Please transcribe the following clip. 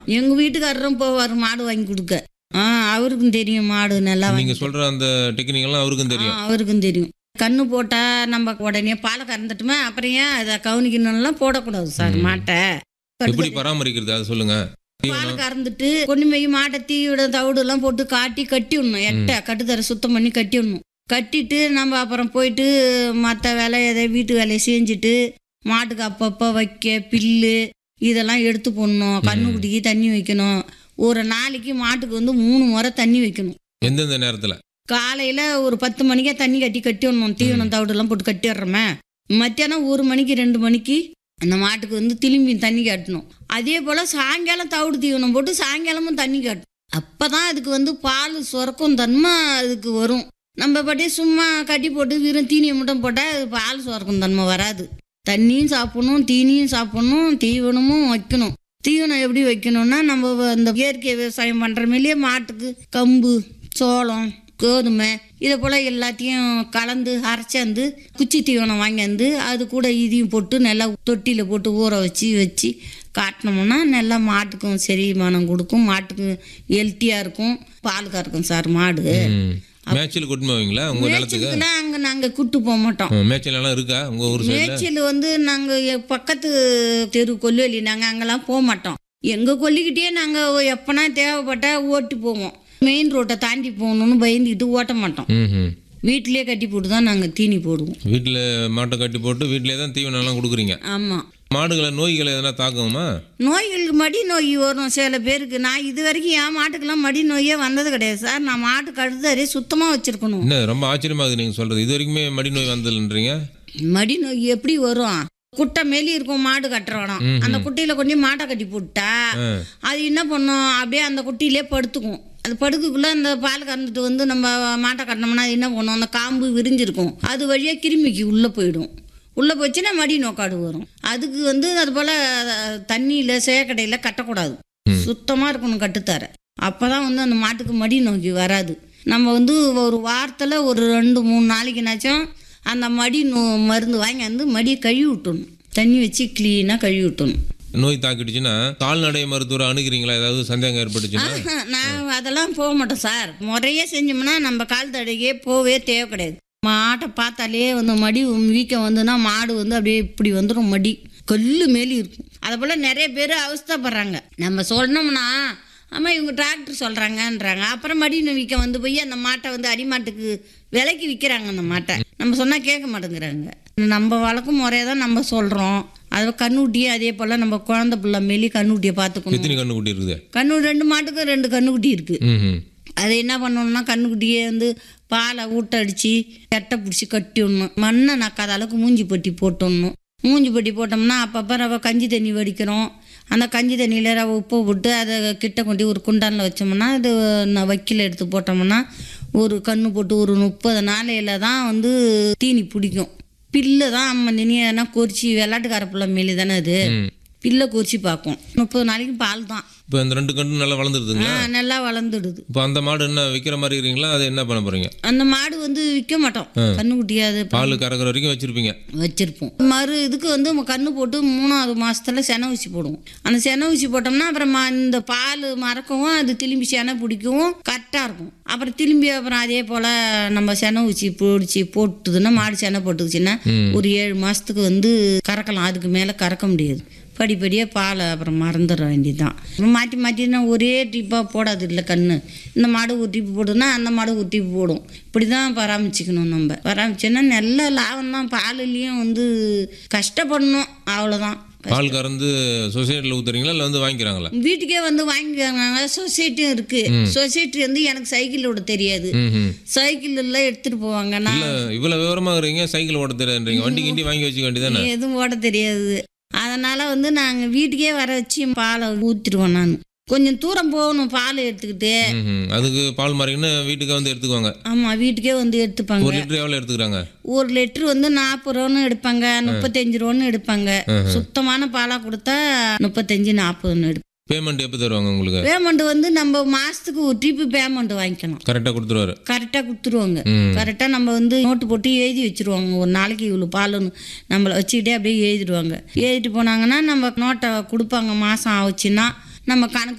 எங்கள் வீட்டுக்காரரும் போவார் மாடு வாங்கி கொடுக்க ஆ அவருக்கும் தெரியும் மாடு நல்லா வாங்கி நீங்க சொல்ற அந்த டெக்னிக் எல்லாம் அவருக்கும் தெரியும் ஆ, அவருக்கும் தெரியும் கண்ணு போட்டால் நம்ம உடனே பாலை கறந்துட்டுமே அப்புறம் ஏன் அதை கவனிக்கணும்லாம் போடக்கூடாது சார் மாட்டை எப்படி பராமரிக்கிறது அதை சொல்லுங்க பால் கறந்துட்டு கொண்டு போய் மாட்டை தீவிட தவிடு எல்லாம் போட்டு காட்டி கட்டி விடணும் எட்டை கட்டுத்தர சுத்தம் பண்ணி கட்டி விடணும் கட்டிட்டு நம்ம அப்புறம் போயிட்டு மற்ற வேலை எதை வீட்டு வேலையை செஞ்சுட்டு மாட்டுக்கு அப்பப்போ வைக்க பில்லு இதெல்லாம் எடுத்து போடணும் கண்ணுக்குட்டிக்கு தண்ணி வைக்கணும் ஒரு நாளைக்கு மாட்டுக்கு வந்து மூணு முறை தண்ணி வைக்கணும் எந்தெந்த நேரத்துல காலையில் ஒரு பத்து மணிக்கே தண்ணி கட்டி கட்டி விடணும் தீவனம் தவிடுலாம் போட்டு கட்டி விட்றோமே மத்தியானம் ஒரு மணிக்கு ரெண்டு மணிக்கு அந்த மாட்டுக்கு வந்து திரும்பி தண்ணி காட்டணும் அதே போல் சாயங்காலம் தவிடு தீவனம் போட்டு சாயங்காலமும் தண்ணி காட்டணும் அப்போ தான் அதுக்கு வந்து பால் சுரக்கும் தன்மை அதுக்கு வரும் நம்ம பாட்டி சும்மா கட்டி போட்டு வெறும் தீனியை மட்டும் போட்டால் அது பால் சுரக்கும் தன்மை வராது தண்ணியும் சாப்பிடணும் தீனியும் சாப்பிடணும் தீவனமும் வைக்கணும் தீவனம் எப்படி வைக்கணும்னா நம்ம வ- இந்த இயற்கை விவசாயம் பண்ணுற மேலேயே மாட்டுக்கு கம்பு சோளம் கோதுமை இதை போல் எல்லாத்தையும் கலந்து அரைச்சாந்து குச்சி தீவனம் வாங்கியாந்து அது கூட இதையும் போட்டு நல்லா தொட்டியில் போட்டு ஊற வச்சு வச்சு காட்டினோம்னா நல்லா மாட்டுக்கும் செரிமானம் கொடுக்கும் மாட்டுக்கு ஹெல்த்தியாக இருக்கும் பால் கறக்கும் சார் மாடு ம். மேய்ச்சல் கூட்டிட்டு போவீங்களா உங்க நிலத்துக்கு மேய்ச்சலுக்குலாம் அங்கே நாங்கள் கூட்டு போக மாட்டோம் ம், மேய்ச்சல் எல்லாம் இருக்கா உங்க ஊர் சைடுல மேய்ச்சல் வந்து நாங்கள் பக்கத்து தெரு கொல்லுவலி நாங்கள் அங்கெல்லாம் போக மாட்டோம் எங்கள் கொல்லிக்கிட்டே நாங்கள் எப்போனா தேவைப்பட்டா ஓட்டி போவோம் மெயின் ரோட்டை தாண்டி போகணும்னு பயந்துக்கிட்டு ஓட்ட மாட்டோம் ம் வீட்டிலே கட்டி போட்டு தான் நாங்கள் தீனி போடுவோம் வீட்டில் மாட்டை கட்டி போட்டு வீட்டிலே தான் தீவனம் எல்லாம் கொடுக்குறீங்க ஆமாம் மாடுகளை நோய்களை எதனா தாக்குமா நோய்களுக்கு மடி நோய் வரும் சில பேருக்கு நான் இது வரைக்கும் என் மாட்டுக்கெல்லாம் மடி நோயே வந்தது கிடையாது சார் நான் மாட்டு கழுதாரே சுத்தமாக வச்சுருக்கணும் என்ன ரொம்ப ஆச்சரியமா இருக்குது நீங்க சொல்றது இது வரைக்குமே மடி நோய் வந்ததுன்றீங்க மடி நோய் எப்படி வரும் குட்டை மேலி இருக்கும் மாடு கட்டுற இடம் அந்த குட்டையில் கொண்டு போய் மாட்டை கட்டி போட்டா ஆ. அது என்ன பண்ணும் அப்படியே அந்த குட்டியிலே படுத்துக்கும் அது படுக்குக்குள்ளே அந்த பால் கறந்துட்டு வந்து நம்ம மாட்டை கட்டினோம்னா அது என்ன பண்ணும் அந்த காம்பு விரிஞ்சிருக்கும் அது வழியாக கிருமிக்கு உள்ளே போயிடும் உள்ளே போச்சுன்னா மடி நோக்காடு வரும் அதுக்கு வந்து அது போல் தண்ணியில் சேக்கடையில் கட்டக்கூடாது சுத்தமாக இருக்கணும் கட்டுத்தர அப்போ தான் வந்து அந்த மாட்டுக்கு மடி நோக்கி வராது நம்ம வந்து ஒரு வாரத்தில் ஒரு ரெண்டு மூணு நாளைக்குனாச்சும் அந்த மடி நோ மருந்து வாங்கி வந்து மடியை கழுவி விட்டணும் தண்ணி வச்சு க்ளீனாக கழுவி விட்டணும் நோய் தாக்கிடுச்சுன்னா கால்நடை மருத்துவரை அணுகுறீங்களா ஏதாவது சந்தேகம் ஏற்பட்டுச்சுன்னா ஆஹா, நான் அதெல்லாம் போக மாட்டோம் சார் முறையே செஞ்சோம்னா நம்ம கால் தடைக்கே போவே தேவை கிடையாது மாட்டை பார்த்தாலே வந்து மடி வீக்கம் வந்துன்னா மாடு வந்து அப்படியே இப்படி வந்துடும் மடி கல்லு மேலி இருக்கும் அதை போல் நிறைய பேர் அவஸ்தைப்படுறாங்க நம்ம சொன்னோம்னா ஆமாம் இவங்க டாக்டர் சொல்கிறாங்கன்றாங்க அப்புறம் மடி வீக்கம் வந்து போய் அந்த மாட்டை வந்து அடிமாட்டுக்கு விலைக்கு விற்கிறாங்க அந்த மாட்டை நம்ம சொன்னால் கேட்க மாட்டேங்கிறாங்க நம்ம வழக்கும் முறையை தான் நம்ம சொல்கிறோம் அது கண்ணுக்குட்டியே அதே போல் நம்ம குழந்தை பிள்ளை மேலி கண்ணுக்குட்டியை பார்த்துக்கணும் எத்தனை கண்ணுக்குட்டி இருக்குது கண்ணு ரெண்டு மாட்டுக்கும் ரெண்டு கண்ணுக்குட்டி இருக்கு ம் அதை என்ன பண்ணணும்னா கண்ணுக்குட்டியே வந்து பாலை ஊட்டடிச்சு எட்டை பிடிச்சி கட்டி விடணும் மண்ணை நக்காத அளவுக்கு மூஞ்சி பட்டி போட்டுடணும் மூஞ்சி பட்டி போட்டோம்னா அப்பப்போ ரவை கஞ்சி தண்ணி வடிக்கிறோம் அந்த கஞ்சி தண்ணியில் ரவை உப்பு போட்டு அதை கிட்ட கொண்டு ஒரு குண்டானில் வச்சோம்னா அது ந- வைக்கில் எடுத்து போட்டோம்னா ஒரு கண்ணு போட்டு ஒரு முப்பது நாளையில தான் வந்து தீனி பிடிக்கும் பில்லு தான் அம்மா நினைனா கொறிச்சி வெள்ளாட்டுக்கார பிள்ளை மேலே தானே அது ம் பில்லை கொறிச்சி பார்க்கும் முப்பது நாளைக்கு பால் தான் இப்போ இந்த ரெண்டு கண்ணும் நல்லா வளர்ந்துருதுங்களா ஆ, நல்லா வளர்ந்துடுது இப்போ அந்த மாடு என்ன விற்கிற மாதிரி இருக்கீங்களா அதை என்ன பண்ண போறீங்க அந்த மாடு வந்து விற்க மாட்டோம் கண்ணுக்குட்டியா அது பால் கறக்கிற வரைக்கும் வச்சிருப்பீங்க வச்சிருப்போம் மறு இதுக்கு வந்து நம்ம கண்ணு போட்டு மூணாவது மாசத்துல செனை ஊசி போடுவோம் அந்த செனை ஊசி போட்டோம்னா அப்புறம் ம- இந்த பால் மறக்கவும் அது திரும்பி செனை பிடிக்கவும் கரெக்டாக இருக்கும் அப்புறம் திரும்பி அப்புறம் அதே போல் நம்ம செனை ஊசி பிடிச்சி போட்டுதுன்னா மாடு செனை போட்டுக்குச்சுன்னா ஒரு ஏழு மாதத்துக்கு வந்து கறக்கலாம் அதுக்கு மேலே கறக்க முடியாது படிப்படியாக பாலை அப்புறம் மறந்துட வேண்டியதுதான் மாற்றி மாற்றினா ஒரே ட்ரிப்பாக போடாது இல்லை கண்ணு இந்த மாடு ஒரு டிப்பு போடுதுன்னா அந்த மாடு ஒரு டிப்பு போடும் இப்படி தான் பராமரிச்சுக்கணும் நம்ம பராமரிச்சோன்னா நல்ல லாபம் தான் பாலுலேயும் வந்து கஷ்டப்படணும் அவ்வளோதான் பால் கறந்து சொசைட்டியில் ஊத்துறீங்களா இல்லை வந்து வாங்கிக்கிறாங்களா வீட்டுக்கே வந்து வாங்கிக்கிறாங்க சொசைட்டியும் இருக்குது சொசைட்டி வந்து எனக்கு சைக்கிள் ஓட தெரியாது ம் ம் சைக்கிள் எல்லாம் எடுத்துகிட்டு போவாங்க நான் இல்லை இவ்வளோ விவரமாக இருக்கிறீங்க சைக்கிள் ஓட்ட தெரியாதுன்றீங்க வண்டி கிண்டி வாங்கி வச்சுக்க வேண்டியதானே எதுவும் ஓட தெரியாது அதனால் வந்து நாங்கள் வீட்டுக்கே வர வச்சு பாலை ஊற்றிடுவோம் நான் கொஞ்சம் தூரம் போகணும் பால் எடுத்துக்கிட்டு ம் ம். அதுக்கு பால் மாறிங்கன்னு வீட்டுக்கு வந்து எடுத்துக்குவாங்க ஆமாம் வீட்டுக்கே வந்து எடுத்துப்பாங்க ஒரு லிட்டர் எவ்வளோ எடுத்துக்கிறாங்க ஒரு லிட்டர் வந்து நாற்பது ரூபான்னு எடுப்பாங்க முப்பத்தஞ்சு ரூபான்னு எடுப்பாங்க சுத்தமான பாலாக கொடுத்தா முப்பத்தஞ்சு நாற்பதுன்னு எடுப்பாங்க பேமெண்ட் எப்போ தருவாங்க உங்களுக்கு பேமெண்ட் வந்து நம்ம மாதத்துக்கு ஒரு ட்ரிப்பு பேமெண்ட் வாங்கிக்கலாம் கரெக்டாக கொடுத்துருவாரு கரெக்டாக கொடுத்துருவாங்க ம். கரெக்டாக நம்ம வந்து நோட்டு போட்டு எழுதி வச்சிருவாங்க ஒரு நாளைக்கு இவ்வளோ பாலுன்னு நம்மளை வச்சுக்கிட்டே அப்படியே எழுதிடுவாங்க எழுதிட்டு போனாங்கன்னா நம்ம நோட்டை கொடுப்பாங்க மாதம் ஆச்சுன்னா நம்ம கணக்கு